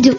రాజు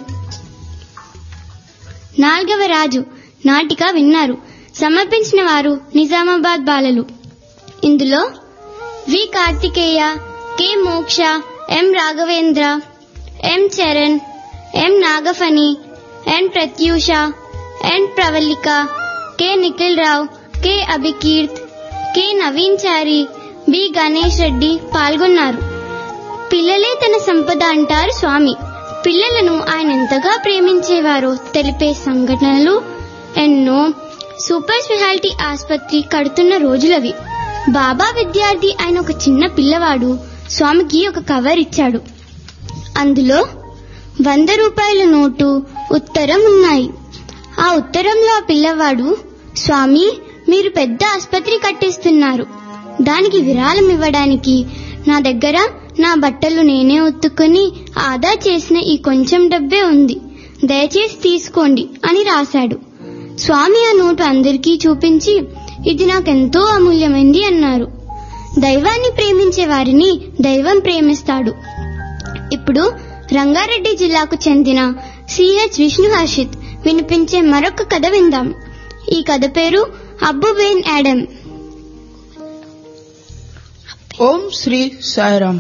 నాలుగవ రాజు నాటిక విన్నారు సమర్పించిన వారు నిజామాబాద్ బాలలు ఇందులో వి Karthikeya K Moksha M Raghavendra M Charan M Nagaphani N Pratyusha N Pravallika K Nikhil Rao K Abhikeerth K Naveen Chari B Ganesh Reddy పాల్గొన్నారు పిల్లలే తన సంపద అంటారు స్వామి పిల్లలను ఆయన ఎంతగా ప్రేమించేవారో తెలిపే సంఘటనలు ఎన్నో సూపర్ స్పెషాలిటీ ఆసుపత్రి కడుతున్న రోజులవి బాబా విద్యార్థి ఆయన ఒక చిన్న పిల్లవాడు స్వామికి ఒక కవర్ ఇచ్చాడు అందులో వంద రూపాయల నోటు ఉత్తరం ఉన్నాయి ఆ ఉత్తరంలో ఆ పిల్లవాడు స్వామి మీరు పెద్ద ఆసుపత్రి కట్టిస్తున్నారు దానికి విరాళం ఇవ్వడానికి నా దగ్గర నా బట్టలు నేనే ఉత్తుకొని ఆదా చేసిన ఈ కొంచెం డబ్బే ఉంది దయచేసి తీసుకోండి అని రాశాడు స్వామి ఆ నోటు అందరికీ చూపించి ఇది నాకెంతో అమూల్యమైంది అన్నారు దైవాన్ని ప్రేమించే వారిని దైవం ప్రేమిస్తాడు ఇప్పుడు రంగారెడ్డి జిల్లాకు చెందిన సిహెచ్ విష్ణు హర్షిత్ వినిపించే మరొక కథ విందాం ఈ కథ పేరు Abou Ben Adhem Om Shri Sairam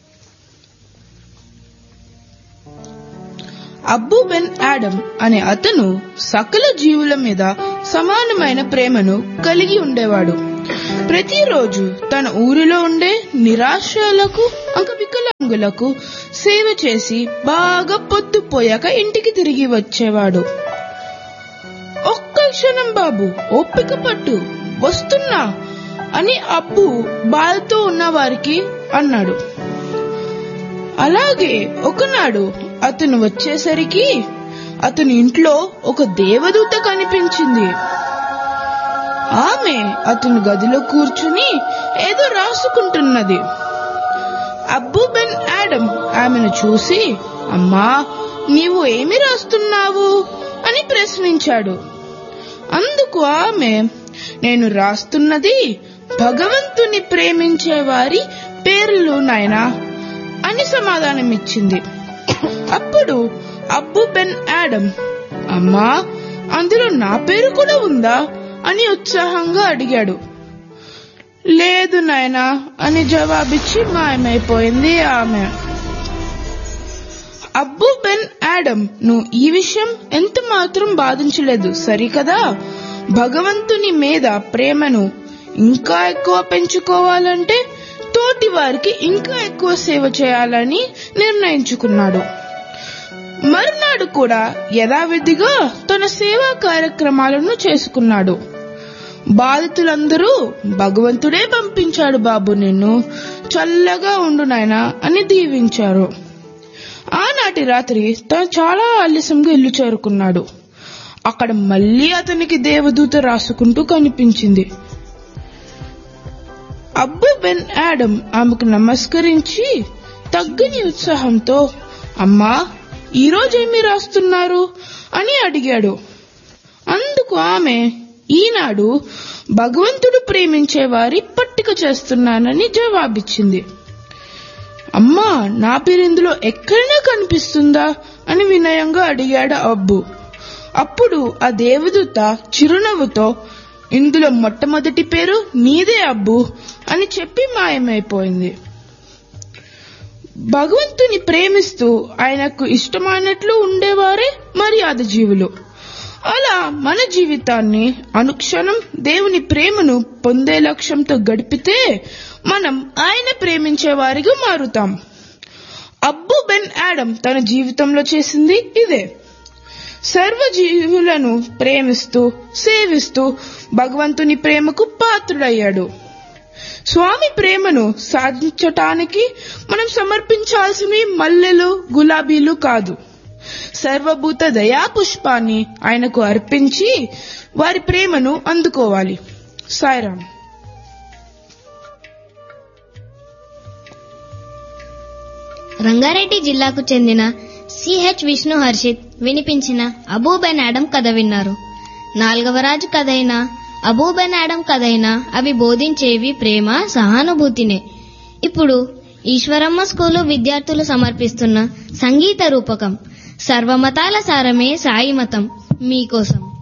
Abou Ben Adhem అనే అతను సకల జీవుల మీద సమానమైన ప్రేమను కలిగి ఉండేవాడు ప్రతిరోజు తన ఊరిలో ఉండే నిరాశ్రయులకు అంగవికలాంగులకు సేవ చేసి బాగా పొద్దుపోయాక ఇంటికి తిరిగి వచ్చేవాడు ఒక్క క్షణం బాబు ఓపిక పట్టు వస్తున్నా అని అబ్బు బాధతో ఉన్న వారికి అన్నాడు అలాగే ఒకనాడు అతను వచ్చేసరికి అతని ఇంట్లో ఒక దేవదూత కనిపించింది ఆమె అతని గదిలో కూర్చుని ఏదో రాసుకుంటున్నది అబ్బు బెన్ ఆడమ్ ఆమెను చూసి అమ్మా నీవు ఏమి రాస్తున్నావు అని ప్రశ్నించాడు అందుకు ఆమె నేను రాస్తున్నది భగవంతుని ప్రేమించే వారి పేర్లు నాయనా అని సమాధానమిచ్చింది అప్పుడు అబ్బు బెన్ ఆడమ్ అమ్మా అందులో నా పేరు కూడా ఉందా అని ఉత్సాహంగా అడిగాడు లేదు నాయనా అని జవాబిచ్చి మాయమైపోయింది ఆమె అబ్బు బెన్ ఆడమ్ నువ్వు ఈ విషయం ఎంత మాత్రం బాధించలేదు సరికదా భగవంతుని మీద ప్రేమను ఇంకా ఎక్కువ పెంచుకోవాలంటే తోటి వారికి ఇంకా ఎక్కువ సేవ చేయాలని నిర్ణయించుకున్నాడు మరునాడు కూడా యథావిధిగా తన సేవా కార్యక్రమాలను చేసుకున్నాడు బాధితులందరూ భగవంతుడే పంపించాడు బాబు నిన్ను చల్లగా ఉండు నాయనా అని దీవించారు ఆనాటి రాత్రి తను చాలా ఆలస్యంగా ఇల్లు చేరుకున్నాడు అక్కడ మళ్ళీ అతనికి దేవదూత రాసుకుంటూ కనిపించింది అబ్బు బెన్ ఆడమ్ ఆమెకు నమస్కరించి తగ్గని ఉత్సాహంతో అమ్మా ఈరోజేమి రాస్తున్నారు అని అడిగాడు అందుకు ఆమె ఈనాడు భగవంతుడు ప్రేమించే వారి పట్టిక చేస్తున్నానని జవాబిచ్చింది అమ్మా నా పేరు ఇందులో ఎక్కడైనా కనిపిస్తుందా అని వినయంగా అడిగాడు అబ్బు అప్పుడు ఆ దేవదూత చిరునవ్వుతో ఇందులో మొట్టమొదటి పేరు నీదే అబ్బు అని చెప్పి మాయమైపోయింది భగవంతుని ప్రేమిస్తూ ఆయనకు ఇష్టమైనట్లు ఉండేవారే మర్యాద జీవులు అలా మన జీవితాన్ని అనుక్షణం దేవుని ప్రేమను పొందే లక్ష్యంతో గడిపితే మనం ఆయన ప్రేమించే వారిగా మారుతాం అబ్బు బెన్ ఆడమ్ తన జీవితంలో చేసింది ఇదే సర్వజీవులను ప్రేమిస్తూ సేవిస్తూ భగవంతుని ప్రేమకు పాత్రుడయ్యాడు స్వామి ప్రేమను సాధించటానికి మనం సమర్పించాల్సినవి మల్లెలు గులాబీలు కాదు సర్వభూత దయా పుష్పాన్ని ఆయనకు అర్పించి వారి ప్రేమను అందుకోవాలి సాయిరామ్ రంగారెడ్డి జిల్లాకు చెందిన సిహెచ్ విష్ణు హర్షిత్ వినిపించిన అబూబెన్ ఆడమ్ కథ విన్నారు నాలుగవ రాజు కథైన అబూబెన్ ఆడమ్ కథైన అవి బోధించేవి ప్రేమ సహానుభూతినే ఇప్పుడు ఈశ్వరమ్మ స్కూలు విద్యార్థులు సమర్పిస్తున్న సంగీత రూపకం సర్వమతాల సారమే సాయి మతం మీకోసం